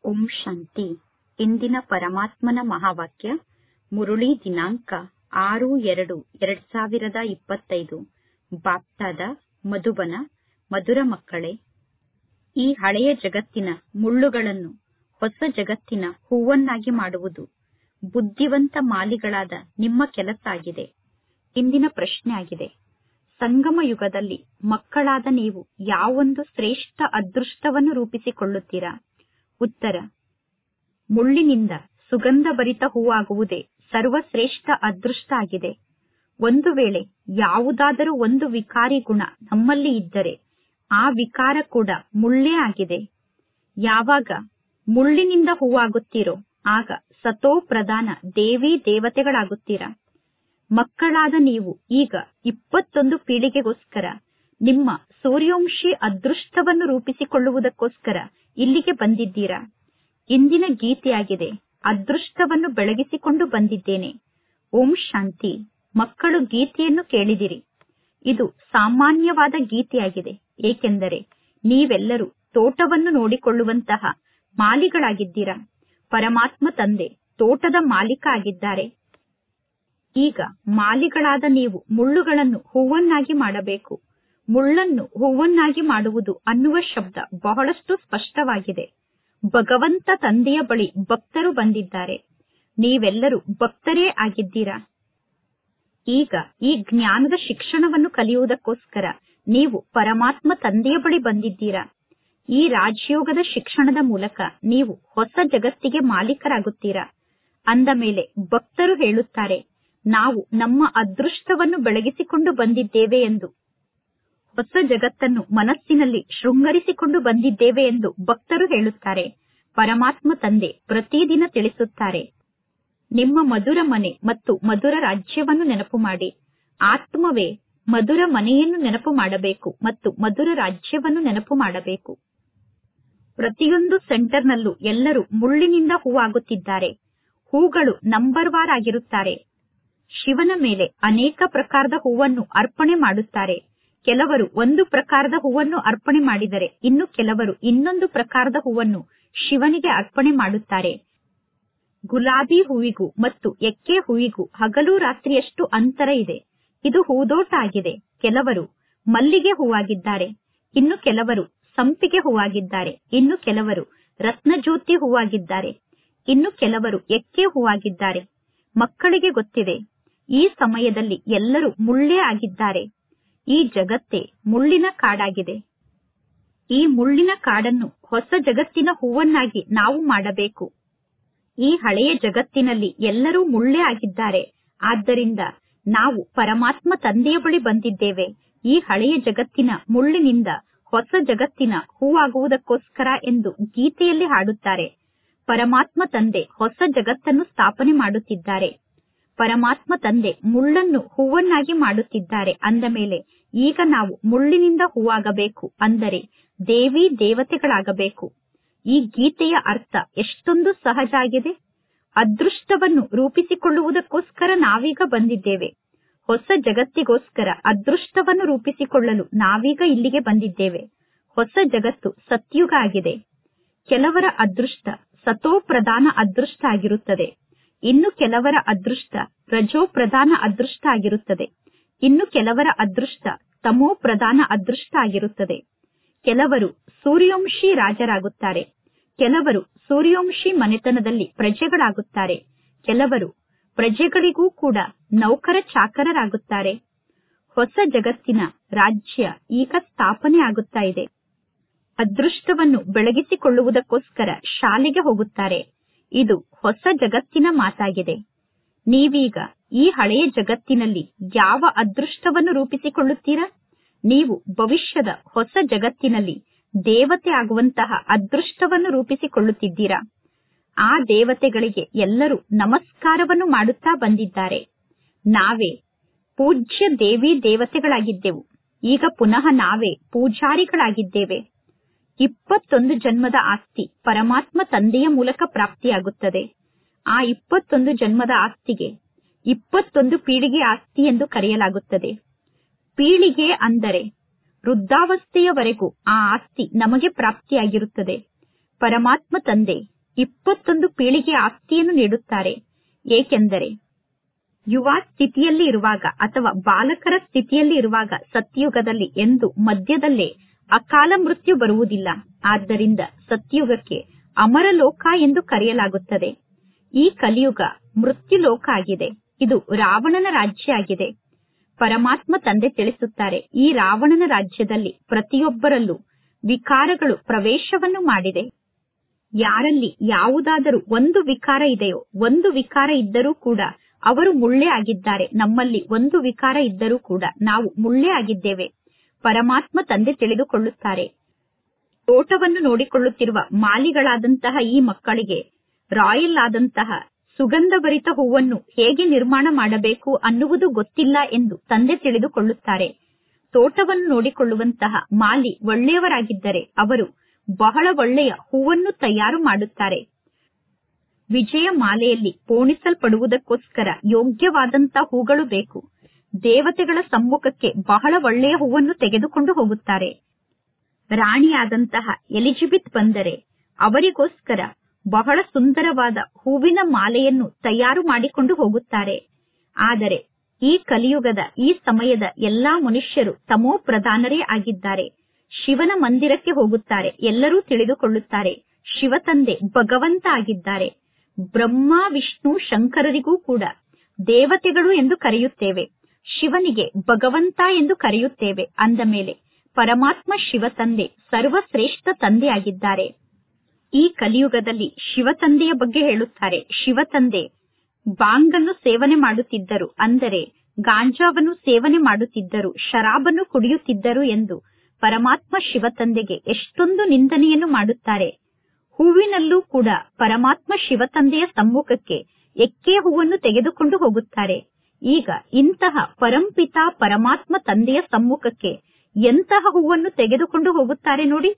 ಓಂ ಶಾಂತಿ ಇಂದಿನ ಪರಮಾತ್ಮನ ಮಹಾವಾಕ್ಯ ಮುರುಳಿ ದಿನಾಂಕ ಆರು ಎರಡು ಎರಡ್ ಸಾವಿರದ ಇಪ್ಪತ್ತೈದು ಬಾಪ್ತಾದ ಮಧುಬನ ಮಧುರ ಮಕ್ಕಳೇ ಈ ಹಳೆಯ ಜಗತ್ತಿನ ಮುಳ್ಳುಗಳನ್ನು ಹೊಸ ಜಗತ್ತಿನ ಹೂವನ್ನಾಗಿ ಮಾಡುವುದು ಬುದ್ಧಿವಂತ ಮಾಲಿಗಳಾದ ನಿಮ್ಮ ಕೆಲಸ ಆಗಿದೆ ಇಂದಿನ ಪ್ರಶ್ನೆ ಆಗಿದೆ ಸಂಗಮ ಯುಗದಲ್ಲಿ ಮಕ್ಕಳಾದ ನೀವು ಯಾವೊಂದು ಶ್ರೇಷ್ಠ ಅದೃಷ್ಟವನ್ನು ರೂಪಿಸಿಕೊಳ್ಳುತ್ತೀರಾ ಉತ್ತರ ಮುಳ್ಳಿನಿಂದ ಸುಗಂಧಭರಿತ ಹೂವಾಗುವುದೇ ಸರ್ವಶ್ರೇಷ್ಠ ಅದೃಷ್ಟ ಆಗಿದೆ ಒಂದು ವೇಳೆ ಯಾವುದಾದರೂ ಒಂದು ವಿಕಾರಿ ಗುಣ ನಮ್ಮಲ್ಲಿ ಇದ್ದರೆ ಆ ವಿಕಾರ ಕೂಡ ಮುಳ್ಳೇ ಆಗಿದೆ ಯಾವಾಗ ಮುಳ್ಳಿನಿಂದ ಹೂವಾಗುತ್ತೀರೋ ಆಗ ಸತೋ ಪ್ರಧಾನ ದೇವಿ ದೇವತೆಗಳಾಗುತ್ತೀರಾ ಮಕ್ಕಳಾದ ನೀವು ಈಗ ಇಪ್ಪತ್ತೊಂದು ಪೀಳಿಗೆಗೋಸ್ಕರ ನಿಮ್ಮ ಸೂರ್ಯವಂಶಿ ಅದೃಷ್ಟವನ್ನು ರೂಪಿಸಿಕೊಳ್ಳುವುದಕ್ಕೋಸ್ಕರ ಇಲ್ಲಿಗೆ ಬಂದಿದ್ದೀರಾ ಇಂದಿನ ಗೀತೆಯಾಗಿದೆ ಅದೃಷ್ಟವನ್ನು ಬೆಳಗಿಸಿಕೊಂಡು ಬಂದಿದ್ದೇನೆ ಓಂ ಶಾಂತಿ ಮಕ್ಕಳು ಗೀತೆಯನ್ನು ಕೇಳಿದಿರಿ ಇದು ಸಾಮಾನ್ಯವಾದ ಗೀತೆಯಾಗಿದೆ ಏಕೆಂದರೆ ನೀವೆಲ್ಲರೂ ತೋಟವನ್ನು ನೋಡಿಕೊಳ್ಳುವಂತಹ ಮಾಲಿಗಳಾಗಿದ್ದೀರಾ ಪರಮಾತ್ಮ ತಂದೆ ತೋಟದ ಮಾಲೀಕ ಆಗಿದ್ದಾರೆ ಈಗ ಮಾಲಿಗಳಾದ ನೀವು ಮುಳ್ಳುಗಳನ್ನು ಹೂವನ್ನಾಗಿ ಮಾಡಬೇಕು ಮುಳ್ಳನ್ನು ಹೂವನ್ನಾಗಿ ಮಾಡುವುದು ಅನ್ನುವ ಶಬ್ದ ಬಹಳಷ್ಟು ಸ್ಪಷ್ಟವಾಗಿದೆ ಭಗವಂತ ತಂದೆಯ ಬಳಿ ಭಕ್ತರು ಬಂದಿದ್ದಾರೆ ನೀವೆಲ್ಲರೂ ಭಕ್ತರೇ ಆಗಿದ್ದೀರಾ ಈಗ ಈ ಜ್ಞಾನದ ಶಿಕ್ಷಣವನ್ನು ಕಲಿಯುವುದಕ್ಕೋಸ್ಕರ ನೀವು ಪರಮಾತ್ಮ ತಂದೆಯ ಬಳಿ ಬಂದಿದ್ದೀರಾ ಈ ರಾಜಯೋಗದ ಶಿಕ್ಷಣದ ಮೂಲಕ ನೀವು ಹೊಸ ಜಗತ್ತಿಗೆ ಮಾಲೀಕರಾಗುತ್ತೀರಾ ಅಂದ ಮೇಲೆ ಭಕ್ತರು ಹೇಳುತ್ತಾರೆ ನಾವು ನಮ್ಮ ಅದೃಷ್ಟವನ್ನು ಬೆಳಗಿಸಿಕೊಂಡು ಬಂದಿದ್ದೇವೆ ಎಂದು ಹೊಸ ಜಗತ್ತನ್ನು ಮನಸ್ಸಿನಲ್ಲಿ ಶೃಂಗರಿಸಿಕೊಂಡು ಬಂದಿದ್ದೇವೆ ಎಂದು ಭಕ್ತರು ಹೇಳುತ್ತಾರೆ ಪರಮಾತ್ಮ ತಂದೆ ಪ್ರತಿದಿನ ತಿಳಿಸುತ್ತಾರೆ ನಿಮ್ಮ ಮಧುರ ಮನೆ ಮತ್ತು ಮಧುರ ರಾಜ್ಯವನ್ನು ನೆನಪು ಮಾಡಿ ಆತ್ಮವೇ ಮಧುರ ಮನೆಯನ್ನು ನೆನಪು ಮಾಡಬೇಕು ಮತ್ತು ಮಧುರ ರಾಜ್ಯವನ್ನು ನೆನಪು ಮಾಡಬೇಕು ಪ್ರತಿಯೊಂದು ಸೆಂಟರ್ನಲ್ಲೂ ಎಲ್ಲರೂ ಮುಳ್ಳಿನಿಂದ ಹೂವಾಗುತ್ತಿದ್ದಾರೆ ಹೂಗಳು ನಂಬರ್ ವಾರ್ ಆಗಿರುತ್ತಾರೆ ಶಿವನ ಮೇಲೆ ಅನೇಕ ಪ್ರಕಾರದ ಹೂವನ್ನು ಅರ್ಪಣೆ ಮಾಡುತ್ತಾರೆ ಕೆಲವರು ಒಂದು ಪ್ರಕಾರದ ಹೂವನ್ನು ಅರ್ಪಣೆ ಮಾಡಿದರೆ ಇನ್ನು ಕೆಲವರು ಇನ್ನೊಂದು ಪ್ರಕಾರದ ಹೂವನ್ನು ಶಿವನಿಗೆ ಅರ್ಪಣೆ ಮಾಡುತ್ತಾರೆ ಗುಲಾಬಿ ಹೂವಿಗೂ ಮತ್ತು ಎಕ್ಕೆ ಹೂವಿಗೂ ಹಗಲು ರಾತ್ರಿಯಷ್ಟು ಅಂತರ ಇದೆ ಇದು ಹೂದೋಟ ಆಗಿದೆ ಕೆಲವರು ಮಲ್ಲಿಗೆ ಹೂವಾಗಿದ್ದಾರೆ ಇನ್ನು ಕೆಲವರು ಸಂಪಿಗೆ ಹೂವಾಗಿದ್ದಾರೆ ಇನ್ನು ಕೆಲವರು ರತ್ನಜ್ಯೋತಿ ಹೂವಾಗಿದ್ದಾರೆ ಇನ್ನು ಕೆಲವರು ಎಕ್ಕೆ ಹೂವಾಗಿದ್ದಾರೆ ಮಕ್ಕಳಿಗೆ ಗೊತ್ತಿದೆ ಈ ಸಮಯದಲ್ಲಿ ಎಲ್ಲರೂ ಮುಳ್ಳೇ ಆಗಿದ್ದಾರೆ ಈ ಜಗತ್ತೇ ಮುಳ್ಳಿನ ಕಾಡಾಗಿದೆ ಈ ಮುಳ್ಳಿನ ಕಾಡನ್ನು ಹೊಸ ಜಗತ್ತಿನ ಹೂವನ್ನಾಗಿ ನಾವು ಮಾಡಬೇಕು ಈ ಹಳೆಯ ಜಗತ್ತಿನಲ್ಲಿ ಎಲ್ಲರೂ ಮುಳ್ಳೇ ಆಗಿದ್ದಾರೆ ಆದ್ದರಿಂದ ನಾವು ಪರಮಾತ್ಮ ತಂದೆಯ ಬಳಿ ಬಂದಿದ್ದೇವೆ ಈ ಹಳೆಯ ಜಗತ್ತಿನ ಮುಳ್ಳಿನಿಂದ ಹೊಸ ಜಗತ್ತಿನ ಹೂವಾಗುವುದಕ್ಕೋಸ್ಕರ ಎಂದು ಗೀತೆಯಲ್ಲಿ ಹಾಡುತ್ತಾರೆ ಪರಮಾತ್ಮ ತಂದೆ ಹೊಸ ಜಗತ್ತನ್ನು ಸ್ಥಾಪನೆ ಮಾಡುತ್ತಿದ್ದಾರೆ ಪರಮಾತ್ಮ ತಂದೆ ಮುಳ್ಳನ್ನು ಹೂವನ್ನಾಗಿ ಮಾಡುತ್ತಿದ್ದಾರೆ ಅಂದ ಮೇಲೆ ಈಗ ನಾವು ಮುಳ್ಳಿನಿಂದ ಹೂವಾಗಬೇಕು ಅಂದರೆ ದೇವಿ ದೇವತೆಗಳಾಗಬೇಕು ಈ ಗೀತೆಯ ಅರ್ಥ ಎಷ್ಟೊಂದು ಸಹಜ ಆಗಿದೆ ಅದೃಷ್ಟವನ್ನು ರೂಪಿಸಿಕೊಳ್ಳುವುದಕ್ಕೋಸ್ಕರ ನಾವೀಗ ಬಂದಿದ್ದೇವೆ ಹೊಸ ಜಗತ್ತಿಗೋಸ್ಕರ ಅದೃಷ್ಟವನ್ನು ರೂಪಿಸಿಕೊಳ್ಳಲು ನಾವೀಗ ಇಲ್ಲಿಗೆ ಬಂದಿದ್ದೇವೆ ಹೊಸ ಜಗತ್ತು ಸತ್ಯುಗ ಆಗಿದೆ ಕೆಲವರ ಅದೃಷ್ಟ ಸತೋ ಪ್ರಧಾನ ಅದೃಷ್ಟ ಆಗಿರುತ್ತದೆ ಇನ್ನು ಕೆಲವರ ಅದೃಷ್ಟ ರಜೋ ಪ್ರಧಾನ ಅದೃಷ್ಟ ಆಗಿರುತ್ತದೆ ಇನ್ನು ಕೆಲವರ ಅದೃಷ್ಟ ತಮೋ ಪ್ರಧಾನ ಅದೃಷ್ಟ ಆಗಿರುತ್ತದೆ ಕೆಲವರು ಸೂರ್ಯವಂಶಿ ರಾಜರಾಗುತ್ತಾರೆ ಕೆಲವರು ಸೂರ್ಯವಂಶಿ ಮನೆತನದಲ್ಲಿ ಪ್ರಜೆಗಳಾಗುತ್ತಾರೆ ಕೆಲವರು ಪ್ರಜೆಗಳಿಗೂ ಕೂಡ ನೌಕರ ಚಾಕರರಾಗುತ್ತಾರೆ ಹೊಸ ಜಗತ್ತಿನ ರಾಜ್ಯ ಈಗ ಸ್ಥಾಪನೆ ಆಗುತ್ತಾ ಇದೆ ಅದೃಷ್ಟವನ್ನು ಬೆಳಗಿಸಿಕೊಳ್ಳುವುದಕ್ಕೋಸ್ಕರ ಶಾಲೆಗೆ ಹೋಗುತ್ತಾರೆ ಇದು ಹೊಸ ಜಗತ್ತಿನ ಮಾತಾಗಿದೆ ನೀವೀಗ ಈ ಹಳೆಯ ಜಗತ್ತಿನಲ್ಲಿ ಯಾವ ಅದೃಷ್ಟವನ್ನು ರೂಪಿಸಿಕೊಳ್ಳುತ್ತೀರಾ ನೀವು ಭವಿಷ್ಯದ ಹೊಸ ಜಗತ್ತಿನಲ್ಲಿ ದೇವತೆ ಆಗುವಂತಹ ಅದೃಷ್ಟವನ್ನು ರೂಪಿಸಿಕೊಳ್ಳುತ್ತಿದ್ದೀರಾ ಆ ದೇವತೆಗಳಿಗೆ ಎಲ್ಲರೂ ನಮಸ್ಕಾರವನ್ನು ಮಾಡುತ್ತಾ ಬಂದಿದ್ದಾರೆ ನಾವೇ ಪೂಜ್ಯ ದೇವಿ ದೇವತೆಗಳಾಗಿದ್ದೆವು ಈಗ ಪುನಃ ನಾವೇ ಪೂಜಾರಿಗಳಾಗಿದ್ದೇವೆ ಇಪ್ಪತ್ತೊಂದು ಜನ್ಮದ ಆಸ್ತಿ ಪರಮಾತ್ಮ ತಂದೆಯ ಮೂಲಕ ಪ್ರಾಪ್ತಿಯಾಗುತ್ತದೆ ಆ ಇಪ್ಪತ್ತೊಂದು ಜನ್ಮದ ಆಸ್ತಿಗೆ ಇಪ್ಪತ್ತೊಂದು ಪೀಳಿಗೆ ಆಸ್ತಿ ಎಂದು ಕರೆಯಲಾಗುತ್ತದೆ ಪೀಳಿಗೆ ಅಂದರೆ ವೃದ್ಧಾವಸ್ಥೆಯವರೆಗೂ ಆ ಆಸ್ತಿ ನಮಗೆ ಪ್ರಾಪ್ತಿಯಾಗಿರುತ್ತದೆ ಪರಮಾತ್ಮ ತಂದೆ ಇಪ್ಪತ್ತೊಂದು ಪೀಳಿಗೆ ಆಸ್ತಿಯನ್ನು ನೀಡುತ್ತಾರೆ ಏಕೆಂದರೆ ಯುವ ಸ್ಥಿತಿಯಲ್ಲಿ ಇರುವಾಗ ಅಥವಾ ಬಾಲಕರ ಸ್ಥಿತಿಯಲ್ಲಿ ಇರುವಾಗ ಸತ್ಯುಗದಲ್ಲಿ ಎಂದು ಮಧ್ಯದಲ್ಲೇ ಅಕಾಲ ಮೃತ್ಯು ಬರುವುದಿಲ್ಲ ಆದ್ದರಿಂದ ಸತ್ಯುಗಕ್ಕೆ ಅಮರಲೋಕ ಎಂದು ಕರೆಯಲಾಗುತ್ತದೆ ಈ ಕಲಿಯುಗ ಮೃತ್ಯುಲೋಕ ಆಗಿದೆ ಇದು ರಾವಣನ ರಾಜ್ಯ ಆಗಿದೆ ಪರಮಾತ್ಮ ತಂದೆ ತಿಳಿಸುತ್ತಾರೆ ಈ ರಾವಣನ ರಾಜ್ಯದಲ್ಲಿ ಪ್ರತಿಯೊಬ್ಬರಲ್ಲೂ ವಿಕಾರಗಳು ಪ್ರವೇಶವನ್ನು ಮಾಡಿದೆ ಯಾರಲ್ಲಿ ಯಾವುದಾದರೂ ಒಂದು ವಿಕಾರ ಇದೆಯೋ ಒಂದು ವಿಕಾರ ಇದ್ದರೂ ಕೂಡ ಅವರು ಮುಳ್ಳೆ ಆಗಿದ್ದಾರೆ ನಮ್ಮಲ್ಲಿ ಒಂದು ವಿಕಾರ ಇದ್ದರೂ ಕೂಡ ನಾವು ಮುಳ್ಳೆ ಆಗಿದ್ದೇವೆ ಪರಮಾತ್ಮ ತಂದೆ ತಿಳಿದುಕೊಳ್ಳುತ್ತಾರೆ ತೋಟವನ್ನು ನೋಡಿಕೊಳ್ಳುತ್ತಿರುವ ಮಾಲಿಗಳಾದಂತಹ ಈ ಮಕ್ಕಳಿಗೆ ರಾಯಲ್ ಆದಂತಹ ಸುಗಂಧಭರಿತ ಹೂವನ್ನು ಹೇಗೆ ನಿರ್ಮಾಣ ಮಾಡಬೇಕು ಅನ್ನುವುದು ಗೊತ್ತಿಲ್ಲ ಎಂದು ತಂದೆ ತಿಳಿದುಕೊಳ್ಳುತ್ತಾರೆ ತೋಟವನ್ನು ನೋಡಿಕೊಳ್ಳುವಂತಹ ಮಾಲಿ ಒಳ್ಳೆಯವರಾಗಿದ್ದರೆ ಅವರು ಬಹಳ ಒಳ್ಳೆಯ ಹೂವನ್ನು ತಯಾರು ಮಾಡುತ್ತಾರೆ ವಿಜಯ ಮಾಲೆಯಲ್ಲಿ ಪೋಣಿಸಲ್ಪಡುವುದಕ್ಕೋಸ್ಕರ ಯೋಗ್ಯವಾದಂತಹ ಹೂಗಳು ಬೇಕು ದೇವತೆಗಳ ಸಮ್ಮುಖಕ್ಕೆ ಬಹಳ ಒಳ್ಳೆಯ ಹೂವನ್ನು ತೆಗೆದುಕೊಂಡು ಹೋಗುತ್ತಾರೆ ರಾಣಿಯಾದಂತಹ ಎಲಿಜಬೆತ್ ಬಂದರೆ ಅವರಿಗೋಸ್ಕರ ಬಹಳ ಸುಂದರವಾದ ಹೂವಿನ ಮಾಲೆಯನ್ನು ತಯಾರು ಮಾಡಿಕೊಂಡು ಹೋಗುತ್ತಾರೆ ಆದರೆ ಈ ಕಲಿಯುಗದ ಈ ಸಮಯದ ಎಲ್ಲಾ ಮನುಷ್ಯರು ತಮೋ ಪ್ರಧಾನರೇ ಆಗಿದ್ದಾರೆ ಶಿವನ ಮಂದಿರಕ್ಕೆ ಹೋಗುತ್ತಾರೆ ಎಲ್ಲರೂ ತಿಳಿದುಕೊಳ್ಳುತ್ತಾರೆ ಶಿವ ತಂದೆ ಭಗವಂತ ಆಗಿದ್ದಾರೆ ಬ್ರಹ್ಮ ವಿಷ್ಣು ಶಂಕರರಿಗೂ ಕೂಡ ದೇವತೆಗಳು ಎಂದು ಕರೆಯುತ್ತೇವೆ ಶಿವನಿಗೆ ಭಗವಂತ ಎಂದು ಕರೆಯುತ್ತೇವೆ ಅಂದ ಮೇಲೆ ಪರಮಾತ್ಮ ಶಿವ ತಂದೆ ಸರ್ವಶ್ರೇಷ್ಠ ತಂದೆ ಆಗಿದ್ದಾರೆ ಈ ಕಲಿಯುಗದಲ್ಲಿ ಶಿವ ತಂದೆಯ ಬಗ್ಗೆ ಹೇಳುತ್ತಾರೆ ಶಿವ ತಂದೆ ಬಾಂಗನ್ನು ಸೇವನೆ ಮಾಡುತ್ತಿದ್ದರು ಅಂದರೆ ಗಾಂಜಾವನ್ನು ಸೇವನೆ ಮಾಡುತ್ತಿದ್ದರು ಶರಾಬನ್ನು ಕುಡಿಯುತ್ತಿದ್ದರು ಎಂದು ಪರಮಾತ್ಮ ಶಿವ ತಂದೆಗೆ ಎಷ್ಟೊಂದು ನಿಂದನೆಯನ್ನು ಮಾಡುತ್ತಾರೆ ಹೂವಿನಲ್ಲೂ ಕೂಡ ಪರಮಾತ್ಮ ಶಿವ ತಂದೆಯ ಸಮ್ಮುಖಕ್ಕೆ ಎಕ್ಕೆ ಹೂವನ್ನು ತೆಗೆದುಕೊಂಡು ಹೋಗುತ್ತಾರೆ ಈಗ ಇಂತಹ ಪರಂಪಿತ ಪರಮಾತ್ಮ ತಂದೆಯ ಸಮ್ಮುಖಕ್ಕೆ ಎಂತಹ ಹೂವನ್ನು ತೆಗೆದುಕೊಂಡು ಹೋಗುತ್ತಾರೆ ನೋಡಿ